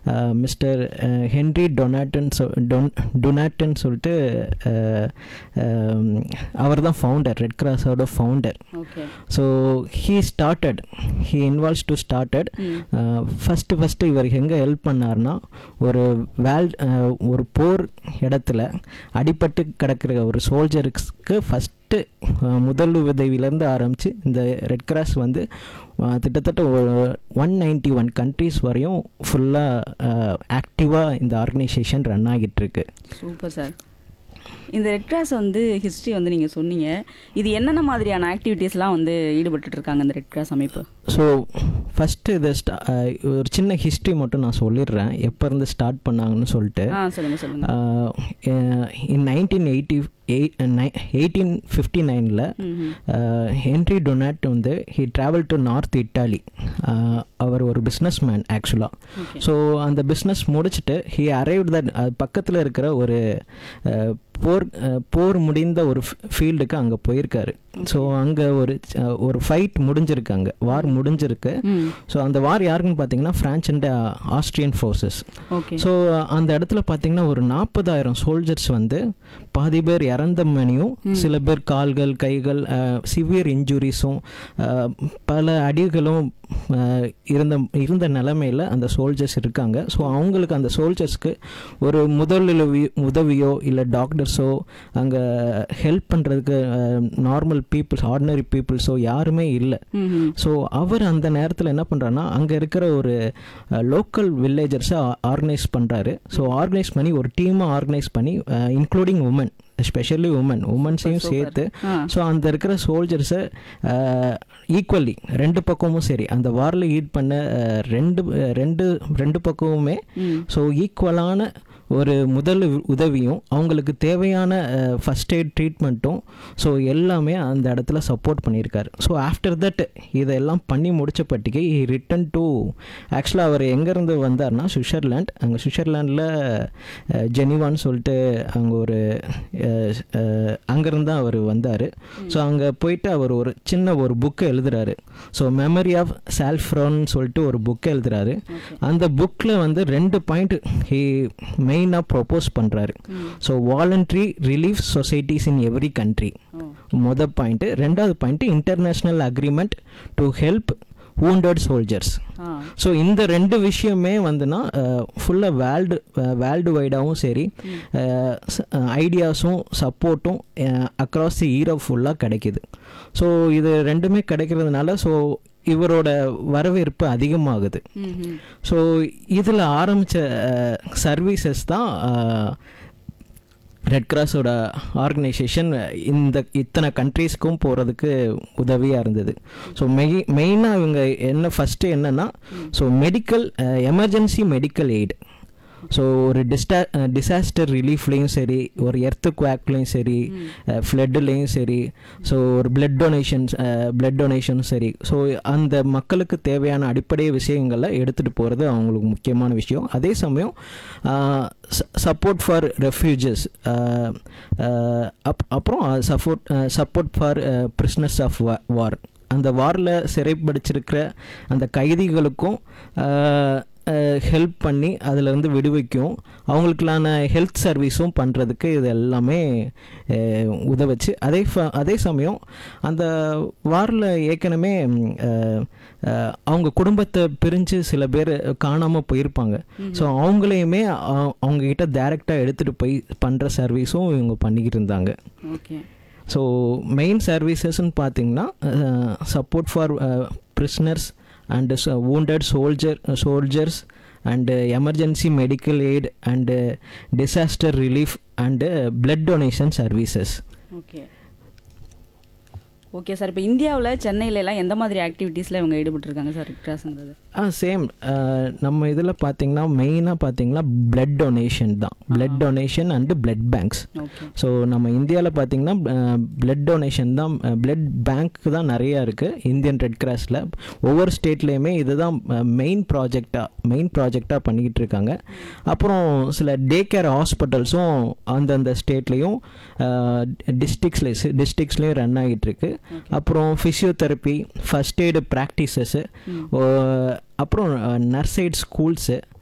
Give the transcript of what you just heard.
mister Henry டொனாட்டன் சொ ton டொனாட்டன் சொல்லிட்டு அவர் தான் ஃபவுண்டர் ரெட் கிராஸோட founder okay so he started he involves to started first first இவர் எங்கே ஹெல்ப் பண்ணார்னா ஒரு வேல் ஒரு போர் இடத்துல அடிபட்டு கிடக்கிற ஒரு சோல்ஜருக்கு ஃபஸ்ட்டு முதல் உதவியிலேருந்து ஆரம்பித்து இந்த ரெட் கிராஸ் வந்து அஹ், கிட்டத்தட்ட ஒரு ஒன் நைன்டி ஒன் கண்ட்ரீஸ் வரையும் ஃபுல்லாக ஆக்டிவாக இந்த ஆர்கனைசேஷன் ரன் ஆகிட்டு இருக்கு சூப்பர் சார் இந்த ரெட் கிராஸ் வந்து ஹிஸ்ட்ரி வந்து நீங்கள் சொன்னீங்க இது என்னென்ன மாதிரியான ஆக்டிவிட்டீஸ்லாம் வந்து ஈடுபட்டுட்டு இருக்காங்க இந்த ரெட் கிராஸ் அமைப்பு ஸோ ஃபஸ்ட்டு இதை ஸ்டா அஹ், ஒரு சின்ன ஹிஸ்ட்ரி மட்டும் நான் சொல்லிடுறேன் எப்போ இருந்து ஸ்டார்ட் பண்ணாங்கன்னு சொல்லிட்டு ஆ சொல்லுங்கள் சொல்லுங்கள் in nineteen eighty eight eighteen fifty நைனில் ம் ஹென்ரி டொனாட் வந்து he travel to north Italy அவர் ஒரு பிஸ்னஸ் மேன் ஆக்சுவலாக ஓகே ஸோ அந்த பிஸ்னஸ் முடிச்சுட்டு ஹி அரைவ்ட் தட் பக்கத்தில் இருக்கிற ஒரு அஹ், போர் அஹ், போர் முடிந்த ஒரு ஃபீல்டுக்கு அங்கே போயிருக்காரு ஸோ அங்கே ஒரு அஹ், ஒரு ஃபைட் முடிஞ்சிருக்கு அங்கே வார் முடிஞ்சிருக்கு ம் ஸோ அந்த வார் யாருக்குன்னு பார்த்தீங்கன்னா France and Austrian forces okay so அந்த இடத்துல பார்த்தீங்கன்னா ஒரு நாற்பதாயிரம் சோல்ஜர்ஸ் வந்து பாதி பேர் இறந்த மணியும் சில பேர் கால்கள் கைகள் சிவியர் இன்ஜுரிஸும் பல அடிகளும் அஹ், இருந்த இருந்த நிலமையில் அந்த சோல்ஜர்ஸ் இருக்காங்க ஸோ அவங்களுக்கு அந்த சோல்ஜர்ஸ்க்கு ஒரு முதலுதவி உதவியோ இல்லை டாக்டர்ஸோ அங்கே ஹெல்ப் பண்ணுறதுக்கு நார்மல் பீப்புள்ஸ் ஆர்டினரி பீப்புள்ஸோ யாருமே இல்லை ம் ஸோ அவர் அந்த நேரத்தில் என்ன பண்ணுறாருன்னா அங்கே இருக்கிற ஒரு லோக்கல் வில்லேஜர்ஸை ஆர்கனைஸ் பண்ணுறாரு ஸோ ஆர்கனைஸ் பண்ணி ஒரு டீமை ஆர்கனைஸ் பண்ணி இன்க்ளூடிங் உமன் எஸ்பெஷலி உமன் உமன்ஸையும் சேர்த்து ஆ ஸோ அந்த இருக்கிற சோல்ஜர்ஸை ஈக்குவலி ரெண்டு பக்கமும் சரி அந்த வாரில் ஈட் பண்ண அஹ், ரெண்டு ரெண்டு ரெண்டு பக்கமுமே ம் ஸோ ஈக்குவலான ஒரு முதல் உ- உதவியும் அவங்களுக்கு தேவையான ஃபஸ்ட் எய்ட் ட்ரீட்மெண்ட்டும் ஸோ எல்லாமே அந்த இடத்துல சப்போர்ட் பண்ணியிருக்காரு ஸோ ஆஃப்டர் தட் இதெல்லாம் பண்ணி முடிச்சப்பட்டிக்கு ரிட்டன் டு ஆக்சுவலாக அவர் எங்கேருந்து வந்தார்னா சுவிட்சர்லாண்ட் அங்கே சுவிட்சர்லாண்டில் ஜெனிவான்னு சொல்லிட்டு அங்கே ஒரு அங்கேருந்து தான் அவர் வந்தார் ஸோ அங்கே போயிட்டு அவர் ஒரு சின்ன ஒரு புக்கு எழுதுறாரு ஸோ மெமரி ஆஃப் சால்ஃப்ரான்னு சொல்லிட்டு ஒரு புக்கு எழுதுறாரு ஓகே அந்த புக்கில் வந்து ரெண்டு பாயிண்ட் ஹி மெயினாக ப்ரொப்போஸ் பண்ணுறாரு hmm so voluntary relief societies in every country oh மொதல் பாயிண்ட்டு ரெண்டாவது point international agreement to help wounded soldiers ah so இந்த ரெண்டு விஷயமே வந்துன்னா ஃபுல்லாக வேர்ல்டு வேர்ல்டு வைடாகவும் சரி ஐடியாஸும் சப்போர்ட்டும் அக்ராஸ் தி ஈரோப் ஃபுல்லாக கிடைக்குது ஸோ இது ரெண்டுமே கிடைக்கிறதுனால ஸோ இவரோட வரவேற்பு அதிகமாகுது ம் ம் ஸோ இதில் ஆரம்பித்த சர்வீசஸ் தான் ரெட் கிராஸோட ஆர்கனைசேஷன் இந்த இத்தனை கண்ட்ரீஸ்க்கும் போகிறதுக்கு உதவியாக இருந்தது ஸோ மெய் மெயினாக இவங்க என்ன ஃபஸ்ட்டு என்னென்னா so medical emergency medical aid so ஒரு டிஸ்டா டிசாஸ்டர் ரிலீஃப்லேயும் சரி ஒரு எர்த்து குவாக்லேயும் சரி ஃப்ளட்டுலேயும் சரி ஸோ ஒரு பிளட் டொனேஷன்ஸ் பிளட் டொனேஷனும் சரி ஸோ அந்த மக்களுக்கு தேவையான அடிப்படை விஷயங்களை எடுத்துகிட்டு போகிறது அவங்களுக்கு முக்கியமான விஷயம் அதே சமயம் சப்போர்ட் ஃபார் ரெஃப்யூஜஸ் அப் அப்புறம் support support for prisoners of war அந்த வாரில் சிறைப்பிடிச்சிருக்கிற அந்த கைதிகளுக்கும் ஹெல்ப் பண்ணி அதிலிருந்து விடுவிக்கும் அவங்களுக்கான ஹெல்த் சர்வீஸும் பண்ணுறதுக்கு இது எல்லாமே அஹ், உதவுச்சு அதே ஃப- அதே சமயம் அந்த வாரில் ஏற்கனவே ம், அஹ், அஹ், அவங்க குடும்பத்தை பிரிஞ்சு சில பேர் காணாமல் போயிருப்பாங்க ஸோ அவங்களையுமே அ- அவங்க கிட்ட டைரெக்டாக எடுத்துகிட்டு போய் பண்ணுற சர்வீஸும் இவங்க பண்ணிக்கிட்டு இருந்தாங்க ஓகே ஸோ மெயின் சர்வீசஸ்ன்னு பார்த்தீங்கன்னா support for prisoners and wounded soldier soldiers and emergency medical aid and disaster relief and blood donation services okay okay sir இப்போ இந்தியாவில் சென்னையில எல்லாம் எந்த மாதிரி ஆக்டிவிட்டீஸில் இவங்க ஈடுபட்டிருக்காங்க சார் ரெட் கிராஸ்ங்கிறது ஆ சேம் நம்ம இதில் பார்த்தீங்கன்னா மெயினாக பார்த்தீங்கன்னா பிளட் டொனேஷன் தான் blood donation and blood banks okay so நம்ம இந்தியாவில் பார்த்தீங்கன்னா பிளட் டொனேஷன் தான் பிளட் பேங்க் தான் நிறையா இருக்குது இந்தியன் ரெட் கிராஸில் ஒவ்வொரு ஸ்டேட்லேயுமே இதுதான் மெயின் ப்ராஜெக்டாக மெயின் ப்ராஜெக்டாக பண்ணிக்கிட்டு இருக்காங்க அப்புறம் சில டே கேர் ஹாஸ்பிட்டல்ஸும் அந்தந்த ஸ்டேட்லேயும் டிஸ்ட்ரிக்ஸ்ல டிஸ்ட்ரிக்ஸ்லேயும் ரன் ஆகிட்டு இருக்கு அப்புறம் ஃபிசியோதெரப்பி ஃபஸ்ட் எய்டு ப்ராக்டிசஸ்ஸு அப்புறம் நர்ஸ் எய்ட் ஸ்கூல்ஸு